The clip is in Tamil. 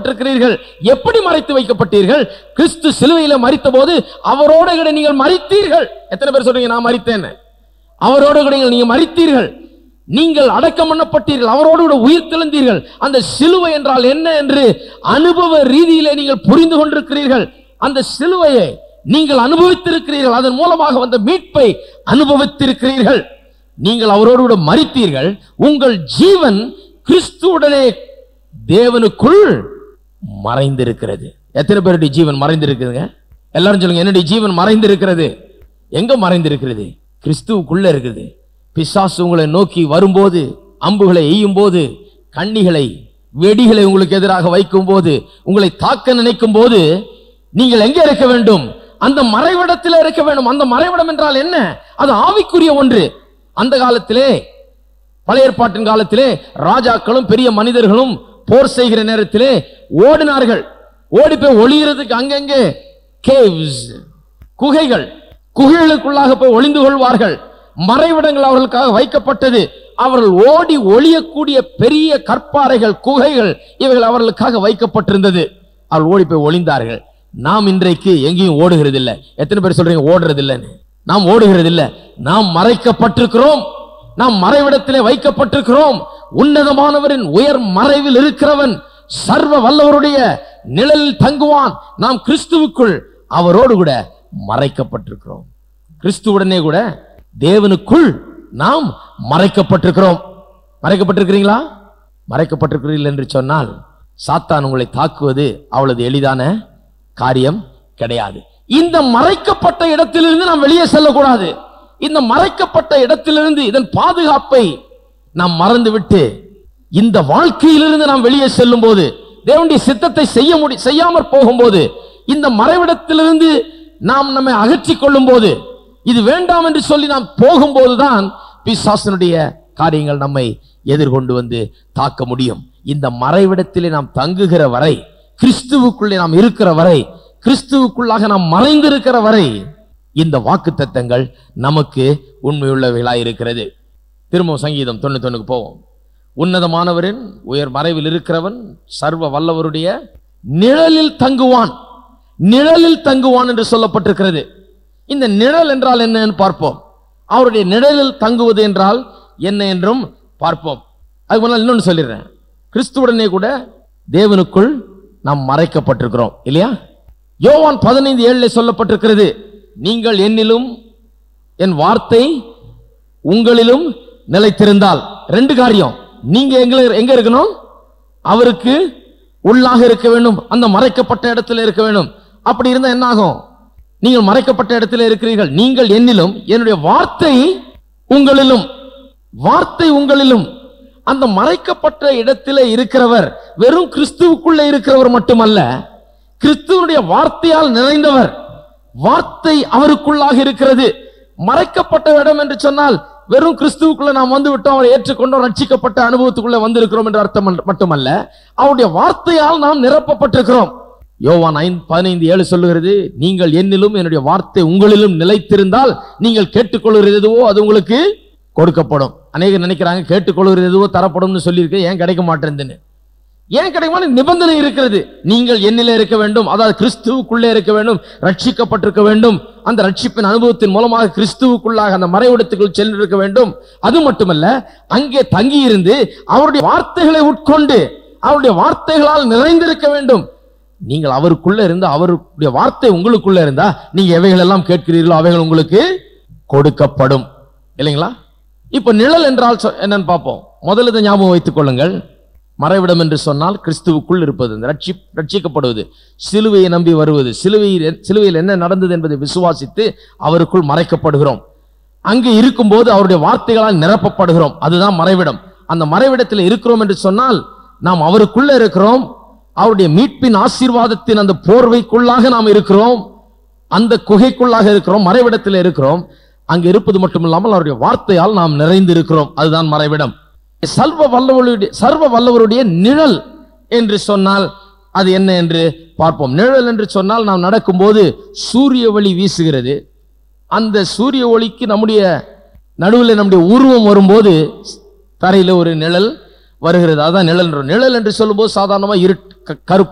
வைக்கப்பட்டிருக்கிறீர்கள் எப்படி மறைத்து வைக்கப்பட்டீர்கள் கிறிஸ்து சிலுவையில மறித்த போது அவரோட கூட நீங்கள் மறித்தீர்கள் எத்தனை பேர் சொல்றீங்க நான் மறித்தேன்னு அவரோடு கூட நீங்கள் நீங்க மறித்தீர்கள் நீங்கள் அடக்கம் பண்ணப்பட்டீர்கள் அவரோடு கூட உயிர் தெழுந்தீர்கள் அந்த சிலுவை என்றால் என்ன என்று அனுபவ ரீதியிலே நீங்கள் புரிந்து கொண்டிருக்கிறீர்கள் அந்த சிலுவையை நீங்கள் அனுபவித்திருக்கிறீர்கள் அதன் மூலமாக வந்த மீட்பை அனுபவித்திருக்கிறீர்கள் நீங்கள் அவரோடு கூட மறித்தீர்கள் உங்கள் ஜீவன் கிறிஸ்துவுடனே தேவனுக்குள் மறைந்திருக்கிறது எத்தனை பேருடைய ஜீவன் மறைந்திருக்குதுங்க எல்லாரும் சொல்லுங்க என்னுடைய ஜீவன் மறைந்திருக்கிறது எங்க மறைந்திருக்கிறது கிறிஸ்துவுக்குள்ள இருக்குது பிசாசு உங்களை நோக்கி வரும்போது அம்புகளை எய்யும் போது கண்ணிகளை வெடிகளை உங்களுக்கு எதிராக வைக்கும் போது உங்களை தாக்க நினைக்கும் போது நீங்கள் எங்க இருக்க வேண்டும் அந்த மறைவிடத்தில் இருக்க வேண்டும் அந்த மறைவிடம் என்றால் என்ன அது ஆவிக்குரிய ஒன்று அந்த காலத்திலே பழைய ஏற்பாட்டின் காலத்திலே ராஜாக்களும் பெரிய மனிதர்களும் போர் செய்கிற நேரத்திலே ஓடினார்கள் ஓடி போய் ஒளியறதுக்கு அங்கங்கே கேவ்ஸ் குகைகள் குகைகளுக்குள்ளாக போய் ஒளிந்து கொள்வார்கள் மறைவிடங்கள் அவர்களுக்காக வைக்கப்பட்டது அவர்கள் ஓடி ஒளியக்கூடிய பெரிய கற்பாறைகள் குகைகள் இவைகள் அவர்களுக்காக வைக்கப்பட்டிருந்தது அவர்கள் ஓடி போய் ஒளிந்தார்கள் நாம் இன்றைக்கு எங்கேயும் ஓடுகிறது இல்லை எத்தனை பேர் சொல்றீங்க ஓடுறது இல்லைன்னு நாம் ஓடுகிறது இல்லை நாம் மறைக்கப்பட்டிருக்கிறோம் நாம் மறைவிடத்திலே வைக்கப்பட்டிருக்கிறோம் உன்னதமானவரின் உயர் மறைவில் இருக்கிறவன் சர்வ வல்லவருடைய நிழலில் தங்குவான் நாம் கிறிஸ்துவுக்குள் அவரோடு கூட மறைக்கப்பட்டிருக்கிறோம் கிறிஸ்துவுடனே கூட தேவனுக்குள் நாம் மறைக்கப்பட்டிருக்கிறோம் மறைக்கப்பட்டிருக்கிறீங்களா மறைக்கப்பட்டிருக்கிறீர்கள் என்று சொன்னால் சாத்தான் உங்களை தாக்குவது அவ்வளவு எளிதான காரியம் கிடையாது இந்த மறைக்கப்பட்ட இடத்திலிருந்து நாம் வெளியே செல்லக்கூடாது இந்த மறைக்கப்பட்ட இடத்திலிருந்து இதன் பாதுகாப்பை நாம் மறந்துவிட்டு இந்த வாழ்க்கையிலிருந்து நாம் வெளியே செல்லும் போது தேவனுடைய சித்தத்தை செய்ய முடி செய்யாமற் போகும்போது இந்த மறைவிடத்திலிருந்து நாம் நம்மை அகற்றிக் கொள்ளும் போது இது வேண்டாம் என்று சொல்லி நாம் போகும்போதுதான் பிசாசனுடைய காரியங்கள் நம்மை எதிர்கொண்டு வந்து தாக்க முடியும் இந்த மறைவிடத்திலே நாம் தங்குகிற வரை கிறிஸ்துவுக்குள்ளே நாம் இருக்கிற வரை கிறிஸ்துவுக்குள்ளாக நாம் மறைந்திருக்கிற வரை இந்த வாக்குத்தத்தங்கள் நமக்கு உண்மையுள்ளவைகளாய் இருக்கிறது திரும்பவும் சங்கீதம் தொண்ணூத்தொன்னுக்கு போவோம் உன்னதமானவரின் உயர் மறைவில் இருக்கிறவன் சர்வ வல்லவருடைய நிழலில் தங்குவான் நிழலில் தங்குவான் என்று சொல்லப்பட்டிருக்கிறது இந்த நிழல் என்றால் என்னன்னு பார்ப்போம் அவருடைய நிழலில் தங்குவது என்றால் என்ன என்றும் பார்ப்போம் அதுக்கு முன்னால் இன்னொன்று சொல்லிடுறேன் கிறிஸ்துவுடனே கூட தேவனுக்குள் நாம் மறைக்கப்பட்டிருக்கிறோம் இல்லையா யோவான் பதினைந்து ஏழுல சொல்லப்பட்டிருக்கிறது நீங்கள் என்னிலும் என் வார்த்தை உங்களிலும் நிலைத்திருந்தால் ரெண்டு காரியம் நீங்க எங்க எங்க இருக்கணும் அவருக்கு உள்ளாக இருக்க வேண்டும் அந்த மறைக்கப்பட்ட இடத்துல இருக்க வேண்டும் அப்படி இருந்தா என்ன ஆகும் நீங்கள் மறைக்கப்பட்ட இடத்துல இருக்கிறீர்கள் நீங்கள் என்னிலும் என்னுடைய வார்த்தை உங்களிலும் வார்த்தை உங்களிலும் அந்த மறைக்கப்பட்ட இடத்திலே இருக்கிறவர் வெறும் கிறிஸ்துவுக்குள்ளே இருக்கிறவர் மட்டுமல்ல கிறிஸ்துவனுடைய வார்த்தையால் நிறைந்தவர் வார்த்தை அவருக்குள்ளாக இருக்கிறது மறைக்கப்பட்ட இடம் என்று சொன்னால் வெறும் கிறிஸ்துவுக்குள்ள நாம் வந்து விட்டோம் அவரை ஏற்றுக்கொண்டோம் ரட்சிக்கப்பட்ட அனுபவத்துக்குள்ள வந்திருக்கிறோம் என்ற அர்த்தம் அல்ல- மட்டுமல்ல அவருடைய வார்த்தையால் நாம் நிரப்பப்பட்டிருக்கிறோம் யோவான் ஐந்து பதினைந்து ஏழு சொல்லுகிறது நீங்கள் என்னிலும் என்னுடைய வார்த்தை உங்களிலும் நிலைத்திருந்தால் நீங்கள் கேட்டுக்கொள்கிறது எதுவோ அது உங்களுக்கு கொடுக்கப்படும் அநேகர் நினைக்கிறாங்க கேட்டுக்கொள்கிறது எதுவோ தரப்படும்னு சொல்லியிருக்கு ஏன் கிடைக்க மாட்டேங்குதுன்னு ஏன் கிடைக்குமான நிபந்தனை இருக்கிறது நீங்கள் என்னிலே இருக்க வேண்டும் அதாவது கிறிஸ்துவுக்குள்ளே இருக்க வேண்டும் ரட்சிக்கப்பட்டிருக்க வேண்டும் அந்த ரட்சிப்பின் அனுபவத்தின் மூலமாக கிறிஸ்துவுக்குள்ளாக அந்த மறைவிடத்துக்குள் சென்றிருக்க வேண்டும் அது மட்டுமல்ல அங்கே தங்கியிருந்து அவருடைய வார்த்தைகளை உட்கொண்டு அவருடைய வார்த்தைகளால் நிறைந்திருக்க வேண்டும் நீங்கள் அவருக்குள்ள இருந்து அவருடைய வார்த்தை உங்களுக்குள்ள இருந்தா நீங்க எவைகள் எல்லாம் கேட்கிறீர்களோ அவைகள் உங்களுக்கு கொடுக்கப்படும் இல்லைங்களா இப்ப நிழல் என்றால் சொ- என்னன்னு பார்ப்போம் முதல்ல இதை ஞாபகம் வைத்துக் கொள்ளுங்கள் மறைவிடம் என்று சொன்னால் கிறிஸ்துவுக்குள் இருப்பது இந்த ரட்சி ரட்சிக்கப்படுவது சிலுவையை நம்பி வருவது சிலுவையில் சிலுவையில் என்ன நடந்தது என்பதை விசுவாசித்து அவருக்குள் மறைக்கப்படுகிறோம் அங்கே இருக்கும்போது அவருடைய வார்த்தைகளால் நிரப்பப்படுகிறோம் அதுதான் மறைவிடம் அந்த மறைவிடத்தில் இருக்கிறோம் என்று சொன்னால் நாம் அவருக்குள்ள இருக்கிறோம் அவருடைய மீட்பின் ஆசீர்வாதத்தின் அந்த போர்வைக்குள்ளாக நாம் இருக்கிறோம் அந்த குகைக்குள்ளாக இருக்கிறோம் மறைவிடத்தில் இருக்கிறோம் அங்க இருப்பது மட்டுமில்லாமல் அவருடைய வார்த்தையால் நாம் நிறைந்து இருக்கிறோம் அதுதான் மறைவிடம் சர்வ வல்லவருடைய சர்வ வல்லவருடைய நிழல் என்று சொன்னால் அது என்ன என்று பார்ப்போம் நிழல் என்று சொன்னால் நாம் நடக்கும்போது சூரிய ஒளி வீசுகிறது அந்த சூரிய ஒளிக்கு நம்முடைய நடுவில் நம்முடைய உருவம் வரும்போது தரையில ஒரு நிழல் வருகிறது அதான் நிழல் நிழல் என்று சொல்லும்போது சாதாரணமா இருட் க- கருப்பு